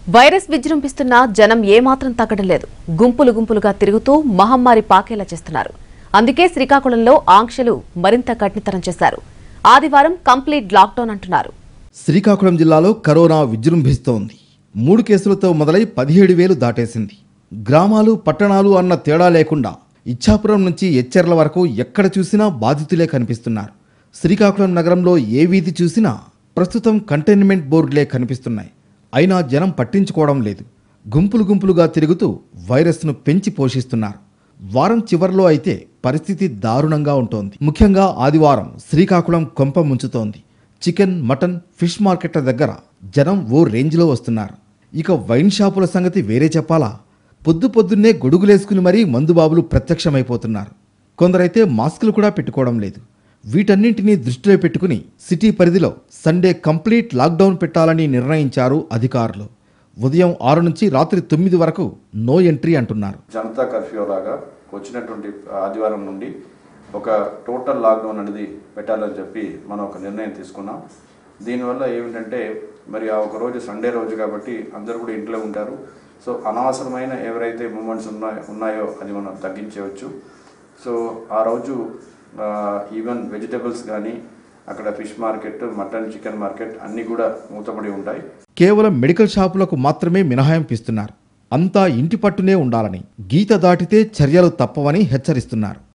virus విజృంభిస్తున్న జనం ఏమాత్రం తగ్గడం లేదు గుంపులు గుంపులుగా తిరుగుతూ మహమ్మారి పాకేలా చేస్తున్నారు అందుకే శ్రీకాకుళంలో ఆంక్షలు మరింత కఠినతరం చేశారు ఆదివారం కంప్లీట్ లాక్డౌన్ అంటున్నారు శ్రీకాకుళం జిల్లాలో కరోనా విజృంభిస్తోంది మూడు కేసులతో మొదలై పదిహేడు వేలు దాటేసింది గ్రామాలు పట్టణాలు అన్న తేడా లేకుండా ఇచ్చాపురం నుంచి ఎచ్చెర్ల వరకు ఎక్కడ చూసినా బాధితులే కనిపిస్తున్నారు శ్రీకాకుళం నగరంలో ఏ వీధి చూసినా ప్రస్తుతం కంటైన్మెంట్ బోర్డులే కనిపిస్తున్నాయి అయినా జనం పట్టించుకోవడం లేదు గుంపులు గుంపులుగా తిరుగుతూ వైరస్ను పెంచి పోషిస్తున్నారు వారం చివర్లో అయితే పరిస్థితి దారుణంగా ఉంటోంది ముఖ్యంగా ఆదివారం శ్రీకాకుళం కొంప ముంచుతోంది చికెన్ మటన్ ఫిష్ మార్కెట్ల దగ్గర జనం ఓ రేంజ్లో వస్తున్నారు ఇక వైన్ షాపుల సంగతి వేరే చెప్పాలా పొద్దు పొద్దున్నే గొడుగులేసుకుని మరీ మందుబాబులు ప్రత్యక్షమైపోతున్నారు కొందరైతే మాస్కులు కూడా పెట్టుకోవడం లేదు వీటన్నింటినీ దృష్టిలో పెట్టుకుని సిటీ పరిధిలో సండే కంప్లీట్ లాక్డౌన్ పెట్టాలని నిర్ణయించారు అధికారులు ఉదయం ఆరు నుంచి రాత్రి తొమ్మిది వరకు నో ఎంట్రీ అంటున్నారు జనతా కర్ఫ్యూ లాగా వచ్చినటువంటి ఆదివారం నుండి ఒక టోటల్ లాక్డౌన్ అనేది పెట్టాలని చెప్పి మనం ఒక నిర్ణయం తీసుకున్నాం దీనివల్ల ఏమిటంటే మరి ఆ ఒక రోజు సండే రోజు కాబట్టి అందరూ కూడా ఇంట్లో ఉంటారు సో అనవసరమైన ఎవరైతే మూమెంట్స్ ఉన్నాయో ఉన్నాయో అది మనం తగ్గించవచ్చు సో ఆ రోజు ఈవెన్ వెజిటబుల్స్ కానీ అక్కడ fish market mutton chicken market అన్నీ కూడా మూతపడి ఉంటాయి కేవలం మెడికల్ షాపులకు మాత్రమే మినహాయింపు ఇస్తున్నారు అంతా ఇంటి పట్టునే ఉండాలని గీత దాటితే చర్యలు తప్పవని హెచ్చరిస్తున్నారు